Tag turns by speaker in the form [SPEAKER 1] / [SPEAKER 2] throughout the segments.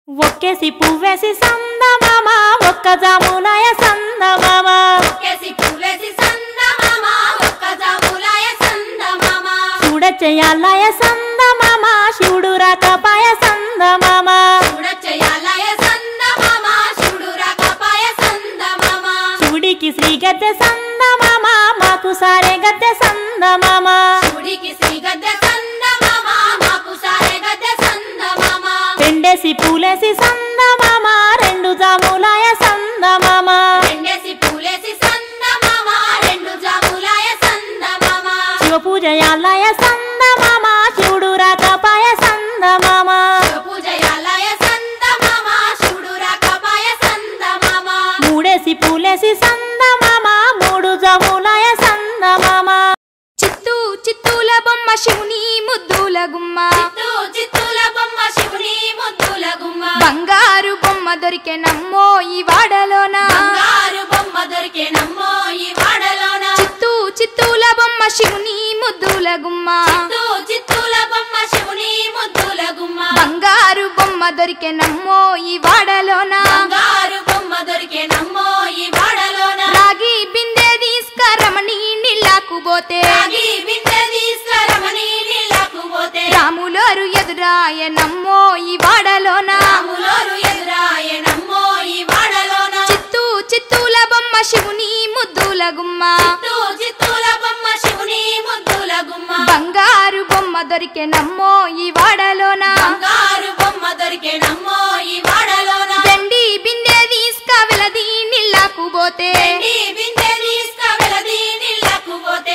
[SPEAKER 1] ఒక్కేసి పువ్వేసి సందమామ ఒక్క జాములాయ సందమామ
[SPEAKER 2] ఒక్కేసి పువ్వేసి సందమామ, ఒక్క జాములాయ సందమామ.
[SPEAKER 1] చూడచెయ్యాలయ సందమామ శివుడు రాకపాయ సందమామ
[SPEAKER 2] చూడచెయ్యాలయ సందమామ, శివుడు రాకపాయ సందమామ.
[SPEAKER 1] శివుడికి శ్రీ గద్దె సందమామ మాకు సారే గద్దె సందమామ
[SPEAKER 2] శివుడికి శ్రీ గద్దె సందమామ, మాకు సారె గద్దె సందమామ.
[SPEAKER 1] రెండేసి పూలేసి సందమామ రెండు జాములాయ సందమామ
[SPEAKER 2] రెండేసి పూలేసి సందమామ, రెండు జాములాయ సందమామ.
[SPEAKER 1] శివ పూజయాలయ సందమామ శివుడు రాకపాయ సందమామ
[SPEAKER 2] పూజయాలయ సందమామ, శివుడు రాకపాయ సందమామ.
[SPEAKER 1] మూడేసి పూలేసి సందమామ మూడు జాములాయ సందమామ
[SPEAKER 3] చిత్తూ చిత్తూల బొమ్మ శివుని ముద్దుల గుమ్మ
[SPEAKER 2] చిత్తూ చిత్తూల బొమ్మ శివుని ముద్దుల గుమ్మ
[SPEAKER 3] బంగారు బొమ్మ దొరికెనమ్మో ఈ వాడలోన
[SPEAKER 2] బంగారు బొమ్మ దొరికేనమ్మో ఈ వాడలోన
[SPEAKER 3] చిత్తూ చిత్తూల బొమ్మ శివుని ముద్దుల గుమ్మ
[SPEAKER 2] చిత్తూ చిత్తూల బొమ్మ శివుని ముద్దుల గుమ్మ
[SPEAKER 3] బంగారు బొమ్మ దొరికెనమ్మో ఈ వాడలోన
[SPEAKER 2] బంగారు బొమ్మ దొరికేనమ్మో ఈ వాడలోన
[SPEAKER 3] రాగి బిందె తీసుకరమణి నీళ్ళకు పోతే
[SPEAKER 2] రాగి బిందె తీసుకురమని నీళ్ళకు పోతే
[SPEAKER 3] రాములోరు ఎదురాయనమ్మో ఈ వాడలోన
[SPEAKER 2] రాములోరు ఎదురాయనమ్మో ఈ వాడలోన
[SPEAKER 3] చిత్తూ చిత్తూల బొమ్మ శివుని ముద్దుల గుమ్మ
[SPEAKER 2] చిత్తూ చిత్తూల బొమ్మ శివుని ముద్దుల గుమ్మ
[SPEAKER 3] బంగారు బొమ్మ దొరికెనమ్మో ఈ వాడలోన
[SPEAKER 2] బంగారు బొమ్మ దొరికేనమ్మో ఈ వాడలోన
[SPEAKER 3] దండి బిందె తీసుక వెలది నీళ్ళకు పోతే
[SPEAKER 2] నీ బిందె తీసుకువెళది నీళ్ళకు పోతే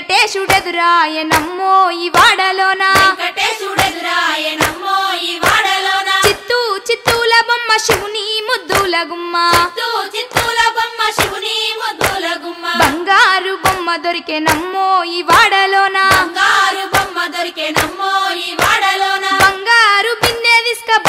[SPEAKER 3] వెంకటేశుడెదురాయనమ్మో ఈ వాడలోన
[SPEAKER 2] వెంకటేశుడెదురాయనమ్మో ఈ వాడలోన
[SPEAKER 3] చిత్తూ చిత్తూల బొమ్మ శివుని ముద్దుల గుమ్మ
[SPEAKER 2] చిత్తూ చిత్తూల బొమ్మ శివుని ముద్దుల గుమ్మ
[SPEAKER 3] బంగారు బొమ్మ దొరికెనమ్మో ఈ వాడలోన
[SPEAKER 2] బంగారు బొమ్మ దొరికేనమ్మో ఈ వాడలోన
[SPEAKER 3] బంగారు బిందె తీసుక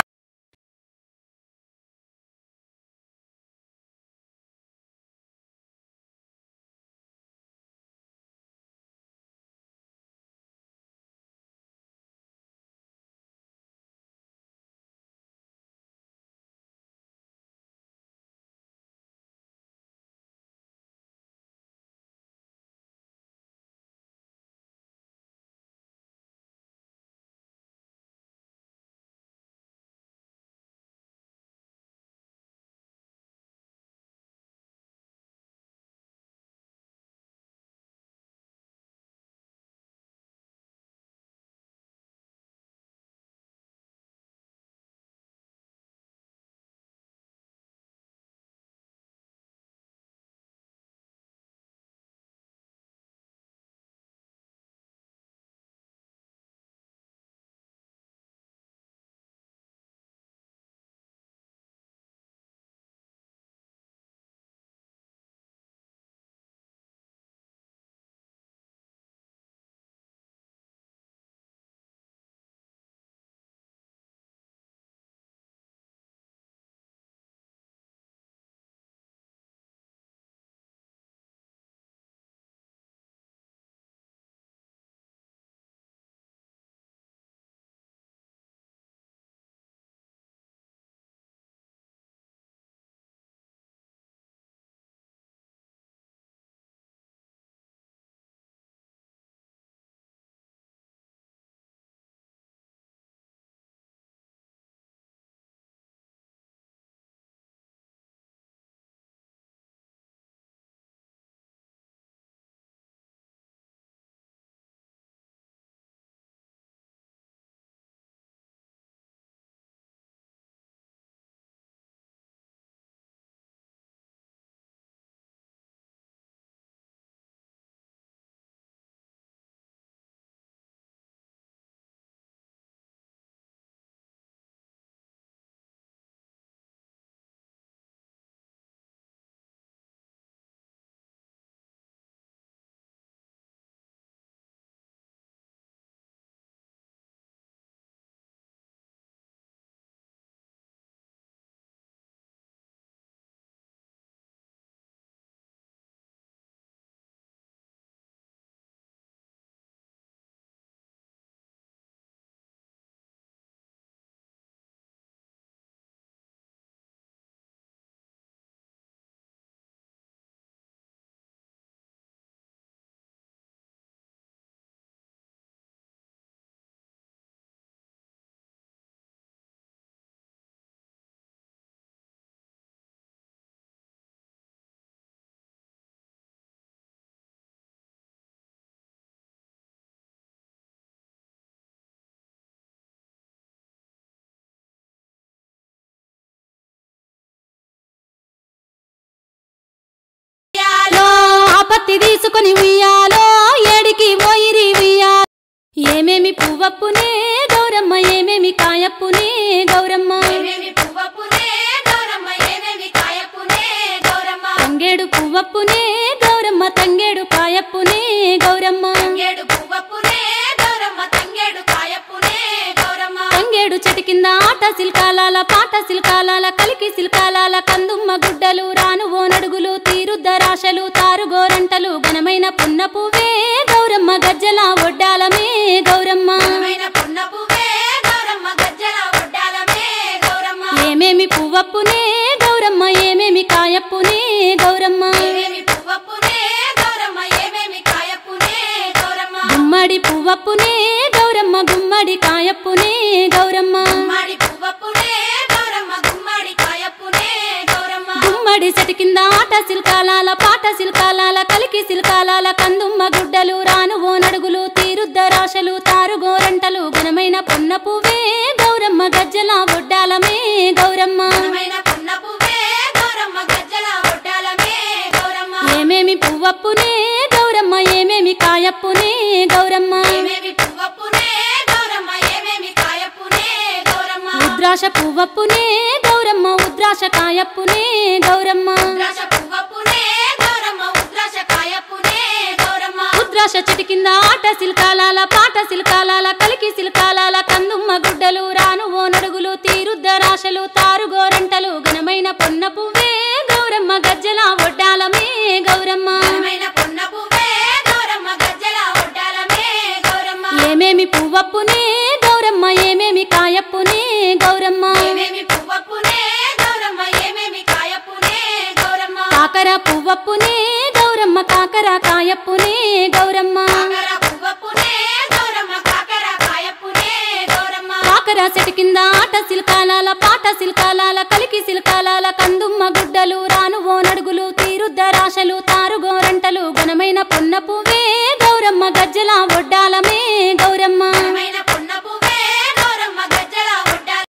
[SPEAKER 1] పట్టుకొని ఉయ్యాలో ఏడికి పోయిరి ఉయ్యా ఏమేమి పువ్వప్పునే గౌరమ్మ ఏమేమి కాయప్పునే గౌరమ్మ
[SPEAKER 2] ఏమేమి పువ్వప్పునే గౌరమ్మ ఏమేమి కాయప్పునే గౌరమ్మ
[SPEAKER 1] తంగేడు పువ్వప్పునే గౌరమ్మ తంగేడు కాయప్పునే గౌరమ్మ
[SPEAKER 2] తంగేడు పువ్వప్పునే గౌరమ్మ తంగేడు కాయప్పునే గౌరమ్మ
[SPEAKER 1] తంగేడు చెట్టు కింద ఆట సిల్కాలాల పాట సిల్కాలాల కలికి సిల్కాలాల కందుమ్మ గుడ్డలు రాను ఓ నడుగులు తీరుద్దరాశలు తారుగోరంటలు ఘనమైన పున్న పువ్వే గౌరమ్మ గజ్జల ఒడ్డాలమే గౌరమ్మ
[SPEAKER 2] ఘనమైన పున్న పువ్వే గౌరమ్మ గజ్జల ఒడ్డాలమే గౌరమ్మ
[SPEAKER 1] ఏమేమి పువ్వప్పునే గౌరమ్మ ఏమేమి కాయప్పునే గౌరమ్మ
[SPEAKER 2] ఏమేమి పువ్వప్పునే గౌరమ్మ ఏమేమి కాయప్పునే గౌరమ్మ
[SPEAKER 1] గుమ్మడి పువ్వప్పునే గౌరమ్మ గుమ్మడి కాయప్పునే గౌరమ్మ
[SPEAKER 2] గుమ్మడి పువ్వప్పునే గౌరమ్మ గుమ్మడి కాయప్పునే గౌరమ్మ
[SPEAKER 1] గుమ్మడి చెట్టు కింద ఆట సిల్కాలాల పాట సిల్కాలాల కలికి సిల్కాలాల కందుమ్మ గుడ్డలు రాను ఓ నడుగులు తీరుద్దరాశలు తారుగోరంటలు ఘనమైన పొన్న పువ్వే గౌరమ్మ గజ్జల ఒడ్డాలమే గౌరమ్మ
[SPEAKER 2] ఘనమైన పున్న పువ్వే గౌరమ్మ గజ్జల ఒడ్డాలమే గౌరమ్మ
[SPEAKER 1] ఏమేమి పువ్వప్పునే గౌరమ్మ ఏమేమి కాయప్పునే గౌరమ్మ
[SPEAKER 2] ఏమేమి పువ్వప్పునే గౌరమ్మ ఏమేమి కాయప్పునే గౌరమ్మ
[SPEAKER 1] ఉద్రాశ పువ్వప్పునే గౌరమ్మ ఉద్రాశ కాయప్పునే గౌరమ్మ
[SPEAKER 2] ఉద్రాశ పువ్వప్పునే గౌరమ్మ ఉద్రాశ కాయప్పునే గౌరమ్మ
[SPEAKER 1] ఉద్రాశ చెట్టు కింద ఆట సిల్కాలాల పాట సిల్కాలాల కలికి సిల్కాలాల కందుమ్మ గుడ్డలు రాను ఓ నడుగులు తీరుద్దరాశలు తారుగోరంటలు ఘనమైన పొన్న పువ్వే గౌరమ్మ గజ్జల ఒడ్డాలమే గౌరమ్మ
[SPEAKER 2] ఘనమైన పున్న పువ్వే గౌరమ్మ గజ్జల ఒడ్డాలమే గౌరమ్మ
[SPEAKER 1] ఏమేమి పువ్వప్పునే గౌరమ్మ ఏమేమి కాయప్పునే గౌరమ్మ
[SPEAKER 2] ఏమేమి పువ్వప్పునే గౌరమ్మ ఏమేమి కాయప్పునే గౌరమ్మ
[SPEAKER 1] కాకర పువ్వప్పునే గౌరమ్మ కాకర కాయప్పునే గౌరమ్మ
[SPEAKER 2] కాకర పువ్వప్పునే గౌరమ్మ కాకర కాయప్పునే గౌరమ్మ
[SPEAKER 1] కాకర చెట్టు కింద ఆట సిల్కాలాల పాట సిల్కాలాల కలికి సిల్కాలాల కందుమ్మ గుడ్డలు రాను ఓ నడుగులు తీరుద్దరాశలు తారుగోరంటలు ఘనమైన పొన్న పువ్వే గౌరమ్మ గజ్జల ఒడ్డాలమే గౌరమ్మ
[SPEAKER 2] ఘనమైన పున్న పువ్వే గౌరమ్మ గజ్జల ఒడ్డాల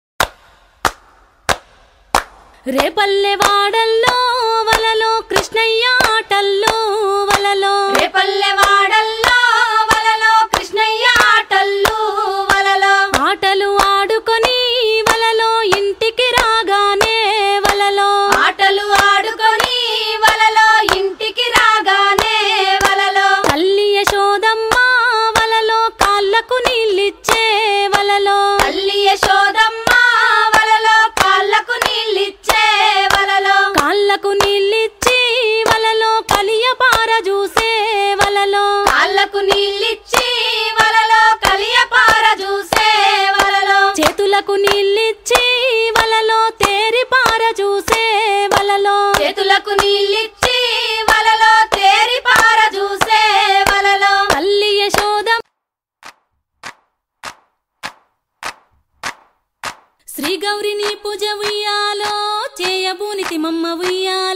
[SPEAKER 1] రేపల్లె వాడల్లో వలలో కృష్ణయ్య ఆటల్లో వలలో
[SPEAKER 2] రేపల్లె వాడల్లో వలలో కృష్ణయ్య ఆటల్లో వలలో
[SPEAKER 1] ఆటలు ఆడుకొని వలలో ఇంటికి రాగానే వలలో
[SPEAKER 2] ఆటలు ఆడుకొని వలలో ఇంటికి రాగానే వలలో
[SPEAKER 1] తల్లి యశోదమ్మ వలలో కాళ్ళకు నీళ్ళిచ్చే వలలో
[SPEAKER 2] తల్లి యశోదమ్మ వలలో కాళ్ళకు నీళ్ళిచ్చే వలలో
[SPEAKER 1] కాళ్ళకు నీళ్ళిచ్చి వలలో కలియ పార చూసే వలలో
[SPEAKER 2] కాళ్ళకు నీళ్ళిచ్చి వలలో కలియపార చూసే వలలో
[SPEAKER 1] చేతులకు నీళ్ళిచ్చి వలలో తేరి పార చూసే వలలో
[SPEAKER 2] చేతులకు నీళ్ళిచ్చి వలలో తేరి పార చూసే వలలో
[SPEAKER 1] తల్లి యశోదం శ్రీ గౌరిని పూజ ఉయ్యాలో చేయబూనికి మమ్మ ఉయ్యాలో